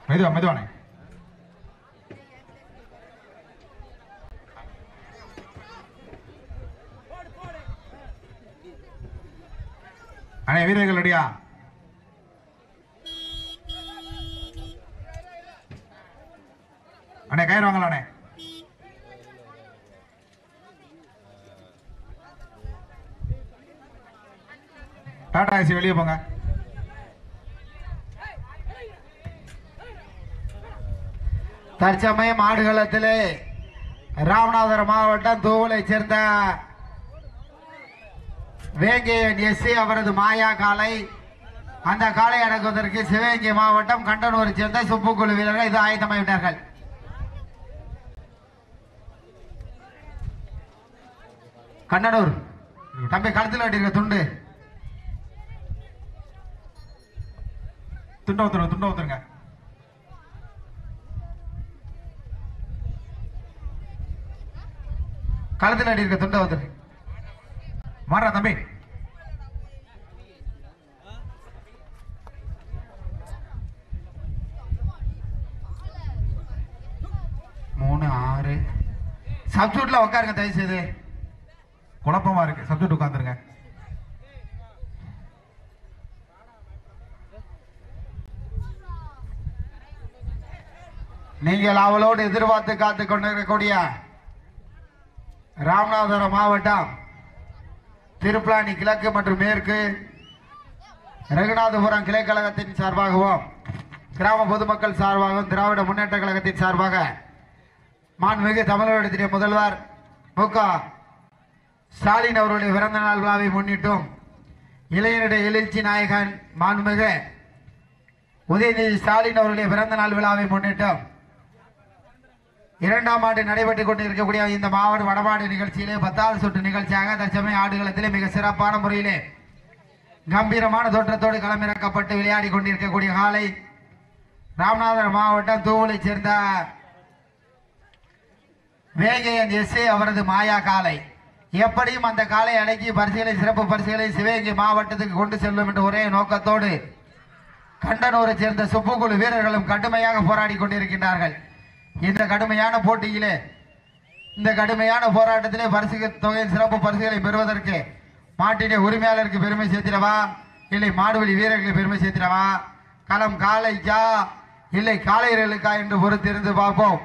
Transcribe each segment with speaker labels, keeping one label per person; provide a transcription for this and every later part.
Speaker 1: மெதுவா மெதுவானே அண்ணே வீரர்கள் ரெடியா அண்ணே கயிறு வாங்கலாம் அண்ணே டாடா ஏசி வெளியே போங்க
Speaker 2: தற்சமயம் ஆடுகளத்திலே ராமநாதபுரம் மாவட்டம் தூவலை சேர்ந்த வேங்கையன் எஸ்சி அவரது மாயா காலை அந்த காலை அடக்குவதற்கு சிவகங்கை மாவட்டம் கண்டனூரை சேர்ந்த சுப்புக்குழு வீரர்கள் இது ஆயத்தமாகிவிட்டார்கள் கண்டனூர் தம்பி கழுத்தில் கட்டியிருக்க துண்டு
Speaker 1: துண்ட ஊத்துருங்க துண்ட ஊத்துருங்க
Speaker 2: கழுத்தில் கட்டியிருக்க துண்டை வந்துரு
Speaker 1: மாறா தம்பி
Speaker 2: மூணு ஆறு சப்ஸ்டியூட்ல உட்காருங்க தயவு செய்து
Speaker 1: குழப்பமா இருக்கு சப்ஜெக்ட் உட்காந்துருங்க
Speaker 2: நீங்கள் அவளோடு எதிர்பார்த்து காத்து கொண்டிருக்கக்கூடிய ராமநாதபுரம் மாவட்டம் திருப்பலானி கிழக்கு மற்றும் மேற்கு ரகுநாதபுரம் கிளை கழகத்தின் சார்பாகவும் கிராம பொதுமக்கள் சார்பாகவும் திராவிட முன்னேற்ற கழகத்தின் சார்பாக மாண்புமிகு தமிழகத்தினுடைய முதல்வர் மு க ஸ்டாலின் அவருடைய பிறந்த நாள் விழாவை முன்னிட்டும் இளைஞருடைய எழுச்சி நாயகன் மாண்புமிகு உதயநிதி ஸ்டாலின் அவருடைய பிறந்த நாள் விழாவை முன்னிட்டும் இரண்டாம் ஆண்டு நடைபெற்றுக் கொண்டிருக்கக்கூடிய இந்த மாவட்ட வடமாடு நிகழ்ச்சியிலே பத்தாவது சுற்று நிகழ்ச்சியாக தற்சமய ஆடுகளத்திலே மிக சிறப்பான முறையிலே கம்பீரமான தோற்றத்தோடு களமிறக்கப்பட்டு விளையாடி கொண்டிருக்கக்கூடிய காலை ராமநாதபுரம் மாவட்டம் தூவலை சேர்ந்த வேகையன் எஸ்ஏ அவரது மாயா காலை எப்படியும் அந்த காலை அடக்கி பரிசுகளை சிறப்பு பரிசுகளை சிவகங்கை மாவட்டத்துக்கு கொண்டு செல்லும் என்ற ஒரே நோக்கத்தோடு கண்டனூரை சேர்ந்த சுப்புக்குழு வீரர்களும் கடுமையாக போராடி கொண்டிருக்கின்றார்கள் இந்த கடுமையான போட்டியிலே இந்த கடுமையான போராட்டத்திலே பரிசு தொகையின் சிறப்பு பரிசுகளை பெறுவதற்கு மாட்டினுடைய உரிமையாளருக்கு பெருமை சேர்த்திடவா இல்லை மாடுவெளி வீரர்களுக்கு பெருமை சேர்த்திடவா களம் காளைக்கா இல்லை காளையர்களுக்கா என்று பொறுத்திருந்து பார்ப்போம்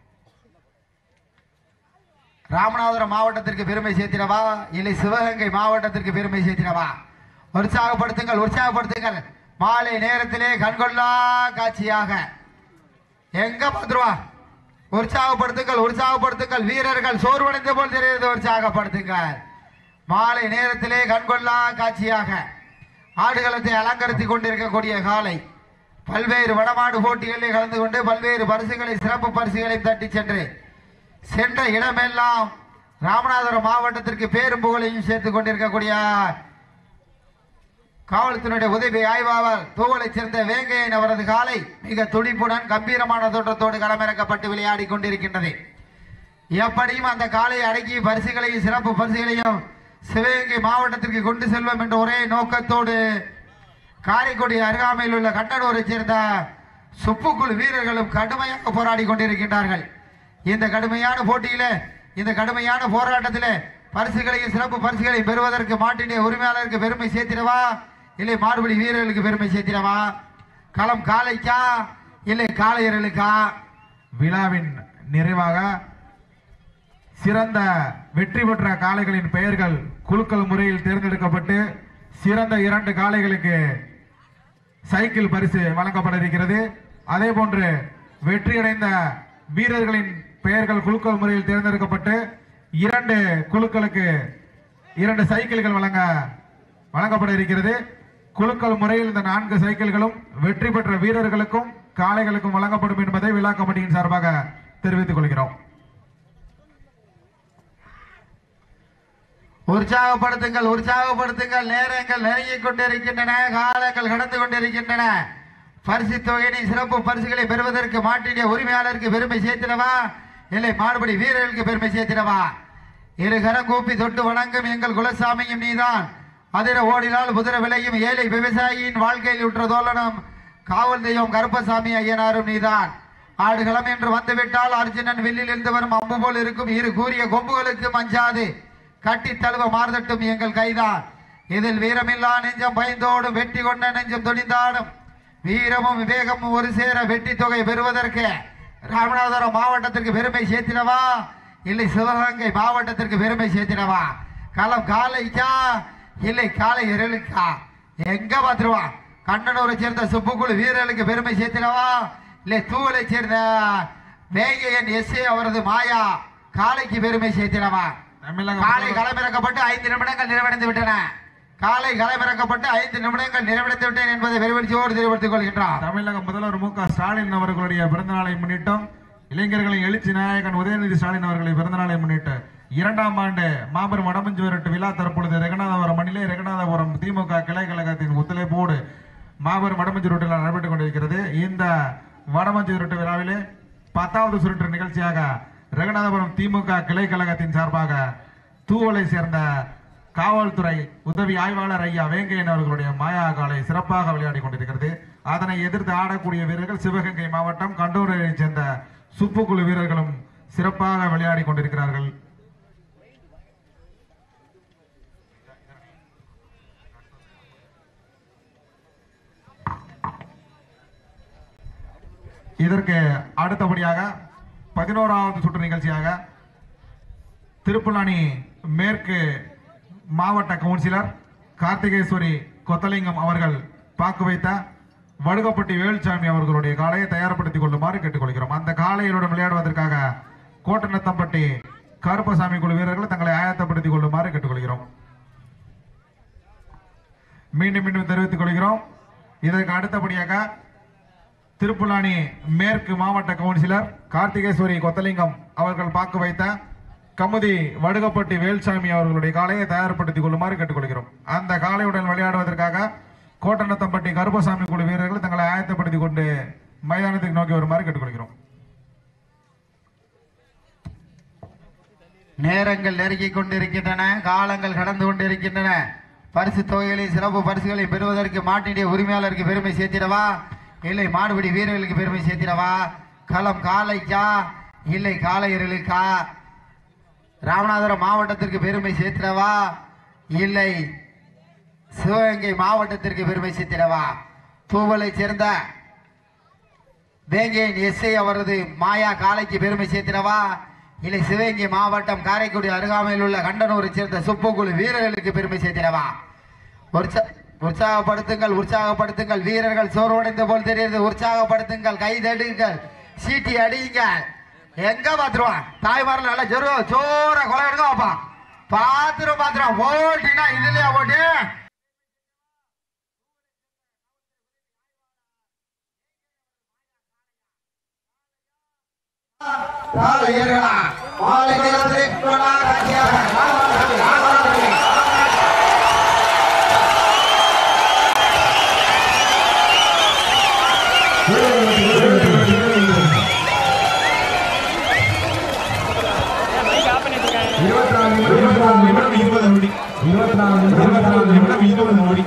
Speaker 2: ராமநாதபுரம் மாவட்டத்திற்கு பெருமை சேர்த்திடவா இல்லை சிவகங்கை மாவட்டத்திற்கு பெருமை சேர்த்திடவா உற்சாகப்படுத்துங்கள் உற்சாகப்படுத்துங்கள் மாலை நேரத்திலே கண்கொள்ளா காட்சியாக எங்க பார்த்துருவா உற்சாகப்படுத்துங்கள் உற்சாகப்படுத்துங்கள் வீரர்கள் சோர்வடைந்த போல் தெரிகிறது உற்சாகப்படுத்துங்கள் மாலை நேரத்திலே கண்கொள்ளா காட்சியாக ஆடுகளத்தை அலங்கரித்துக் கொண்டிருக்கக்கூடிய காலை பல்வேறு வடமாடு போட்டிகளில் கலந்து கொண்டு பல்வேறு பரிசுகளை சிறப்பு பரிசுகளை தட்டி சென்று சென்ற இடமெல்லாம் ராமநாதபுரம் மாவட்டத்திற்கு பேரும் புகழையும் சேர்த்துக் கொண்டிருக்கக்கூடிய காவல்துறையுடைய உதவி ஆய்வாளர் தூவலைச் சேர்ந்த வேங்கையன் அவரது காலை மிக துடிப்புடன் கம்பீரமான தோற்றத்தோடு களமிறக்கப்பட்டு விளையாடி கொண்டிருக்கின்றது எப்படியும் அந்த காலை அடக்கி பரிசுகளையும் சிறப்பு பரிசுகளையும் சிவகங்கை மாவட்டத்திற்கு கொண்டு செல்வோம் என்ற ஒரே நோக்கத்தோடு காரைக்குடி அருகாமையில் உள்ள கண்டனூரைச் சேர்ந்த சுப்புக்குழு வீரர்களும் கடுமையாக போராடி கொண்டிருக்கின்றார்கள் இந்த கடுமையான போட்டியில இந்த கடுமையான போராட்டத்திலே பரிசுகளையும் சிறப்பு பரிசுகளையும் பெறுவதற்கு மாட்டினுடைய உரிமையாளருக்கு பெருமை சேர்த்திடவா இல்லை மாடுபடி வீரர்களுக்கு பெருமை சேர்த்திடவா களம் காளைக்கா இல்லை காளையர்களுக்கா
Speaker 1: விழாவின் நிறைவாக சிறந்த வெற்றி பெற்ற காளைகளின் பெயர்கள் குலுக்கல் முறையில் தேர்ந்தெடுக்கப்பட்டு சிறந்த இரண்டு காளைகளுக்கு சைக்கிள் பரிசு வழங்கப்பட இருக்கிறது அதே போன்று வெற்றியடைந்த வீரர்களின் பெயர்கள் குலுக்கல் முறையில் தேர்ந்தெடுக்கப்பட்டு இரண்டு குழுக்களுக்கு இரண்டு சைக்கிள்கள் வழங்க வழங்கப்பட இருக்கிறது குலுக்கல் முறையில் இந்த நான்கு சைக்கிள்களும் வெற்றி பெற்ற வீரர்களுக்கும் காளைகளுக்கும் வழங்கப்படும் என்பதை விழா கமிட்டியின் சார்பாக தெரிவித்துக் கொள்கிறோம்
Speaker 2: உற்சாகப்படுத்துங்கள் உற்சாகப்படுத்துங்கள் நேரங்கள் நெருங்கிக் கொண்டிருக்கின்றன காலங்கள் கடந்து கொண்டிருக்கின்றன பரிசு தொகையினை சிறப்பு பரிசுகளை பெறுவதற்கு மாட்டினுடைய உரிமையாளருக்கு பெருமை சேர்த்திடவா இல்லை மாடுபடி வீரர்களுக்கு பெருமை சேர்த்திடவா இரு கரம் கூப்பி தொட்டு வணங்கும் எங்கள் குலசாமியும் நீதான் அதிர ஓடினால் குதிரை விலையும் ஏழை விவசாயியின் வாழ்க்கையில் உற்ற தோழனும் காவல் தெய்வம் கருப்பசாமி ஐயனாரும் நீதான் ஆடுகளம் என்று வந்துவிட்டால் அர்ஜுனன் வில்லிலிருந்து வரும் அம்பு போல் இருக்கும் இரு கூறிய கொம்புகளுக்கு மஞ்சாது கட்டி தழுவ மாறுதட்டும் எங்கள் கைதான் இதில் வீரமில்லா நெஞ்சம் பயந்தோடும் வெட்டி கொண்ட நெஞ்சம் துணிந்தாடும் வீரமும் விவேகமும் ஒரு சேர வெட்டி தொகை பெறுவதற்கு ராமநாதபுரம் மாவட்டத்திற்கு பெருமை சேர்த்திடவா இல்லை சிவகங்கை மாவட்டத்திற்கு பெருமை சேர்த்திடவா களம் காலைக்கா இல்லை காலை இரலுக்கா எங்க பார்த்துருவான் கண்ணனூரை சேர்ந்த சுப்புக்குழு வீரர்களுக்கு பெருமை சேர்த்திடவா இல்லை தூவலை சேர்ந்த வேகையன் எஸ் அவரது மாயா காலைக்கு பெருமை சேர்த்திடவா
Speaker 1: தமிழக
Speaker 2: காலை களமிறக்கப்பட்டு ஐந்து நிமிடங்கள் நிறைவடைந்து விட்டன காலை களமிறக்கப்பட்டு ஐந்து நிமிடங்கள் நிறைவடைந்து விட்டேன் என்பதை வெறுவெளிச்சோடு தெரிவித்துக் கொள்கின்றார்
Speaker 1: தமிழக முதல்வர் மு க ஸ்டாலின் அவர்களுடைய பிறந்த நாளை முன்னிட்டும் இளைஞர்களின் எழுச்சி நாயகன் உதயநிதி ஸ்டாலின் அவர்களை பிறந்த நாளை முன்னிட்டு இரண்டாம் ஆண்டு மாபெரும் வடமஞ்சு விரட்டு விழா தற்பொழுது ரெகநாதபுரம் மண்ணிலே ரெகநாதபுரம் திமுக கிளை கழகத்தின் ஒத்துழைப்போடு மாபெரும் வடமஞ்சு விரட்டு விழா நடைபெற்றுக் கொண்டிருக்கிறது இந்த வடமஞ்சு விரட்டு விழாவிலே பத்தாவது சுருட்டு நிகழ்ச்சியாக ரெகநாதபுரம் திமுக கிளை கழகத்தின் சார்பாக தூவலை சேர்ந்த காவல்துறை உதவி ஆய்வாளர் ஐயா வேங்கையன் அவர்களுடைய மாயா காலை சிறப்பாக விளையாடி கொண்டிருக்கிறது அதனை எதிர்த்து ஆடக்கூடிய வீரர்கள் சிவகங்கை மாவட்டம் கண்டூரைச் சேர்ந்த சுப்புக்குழு வீரர்களும் சிறப்பாக விளையாடி கொண்டிருக்கிறார்கள் இதற்கு அடுத்தபடியாக பதினோராவது சுற்று நிகழ்ச்சியாக திருப்புலானி மேற்கு மாவட்ட கவுன்சிலர் கார்த்திகேஸ்வரி கொத்தலிங்கம் அவர்கள் பாக்கு வைத்த வடுகப்பட்டி வேலுச்சாமி அவர்களுடைய காலையை தயார்படுத்திக் கொள்ளுமாறு கேட்டுக்கொள்கிறோம் அந்த காளைகளுடன் விளையாடுவதற்காக கோட்டநத்தம்பட்டி கருப்பசாமி குழு வீரர்கள் தங்களை ஆயத்தப்படுத்திக் கொள்ளுமாறு கேட்டுக்கொள்கிறோம் மீண்டும் மீண்டும் தெரிவித்துக் கொள்கிறோம் இதற்கு அடுத்தபடியாக திருப்புலானி மேற்கு மாவட்ட கவுன்சிலர் கார்த்திகேஸ்வரி கொத்தலிங்கம் அவர்கள் பாக்கு வைத்த கமுதி வடுகப்பட்டி வேல்சாமி அவர்களுடைய காலையை தயார்படுத்திக் கொள்ளுமாறு கேட்டுக்கொள்கிறோம் அந்த காலையுடன் விளையாடுவதற்காக கோட்டநத்தம்பட்டி கருப்பசாமி குழு வீரர்கள் தங்களை ஆயத்தப்படுத்திக் கொண்டு மைதானத்துக்கு நோக்கி வருமாறு கேட்டுக்கொள்கிறோம்
Speaker 2: நேரங்கள் நெருங்கிக் கொண்டிருக்கின்றன காலங்கள் கடந்து கொண்டிருக்கின்றன பரிசு தொகைகளை சிறப்பு பரிசுகளை பெறுவதற்கு மாட்டினுடைய உரிமையாளருக்கு பெருமை சேர்த்திடவா இல்லை மாடுபிடி வீரர்களுக்கு பெருமை சேர்த்திடவா களம் காலைக்கா இல்லை காளையர்களுக்கா ராமநாதபுரம் மாவட்டத்திற்கு பெருமை சேர்த்திடவா இல்லை சிவகங்கை மாவட்டத்திற்கு பெருமை சேர்த்திடவா தூவலை சேர்ந்த வேங்கையின் எஸ்ஐ அவரது மாயா காலைக்கு பெருமை சேர்த்திடவா இல்லை சிவகங்கை மாவட்டம் காரைக்குடி அருகாமையில் உள்ள கண்டனூரை சேர்ந்த சுப்புக்குழு வீரர்களுக்கு பெருமை சேர்த்திடவா உற்சா உற்சாகப்படுத்துங்கள் உற்சாகப்படுத்துங்கள் வீரர்கள் சோர்வடைந்த போல் தெரியுது உற்சாகப்படுத்துங்கள் கைதடுங்கள் சீட்டி அடியுங்கள் எங்க பாத்துருவான் தாய்மாரில் நல்லா ஜோர சோற கொலை எடுக்க வைப்பான் பாத்துரும் பாத்துரும் ஓட்டினா இதுலயா ஓட்டு காலையர்களா மாலை நேரத்தில் கொண்டாடாக்கியாக ராமநாதபுரம், ராமநாதபுரம்.
Speaker 1: இருபத்தி நாலு நிமிடம் இருபது நொடி இருபத்தி நாலு நிமிடம் இருபது நொடி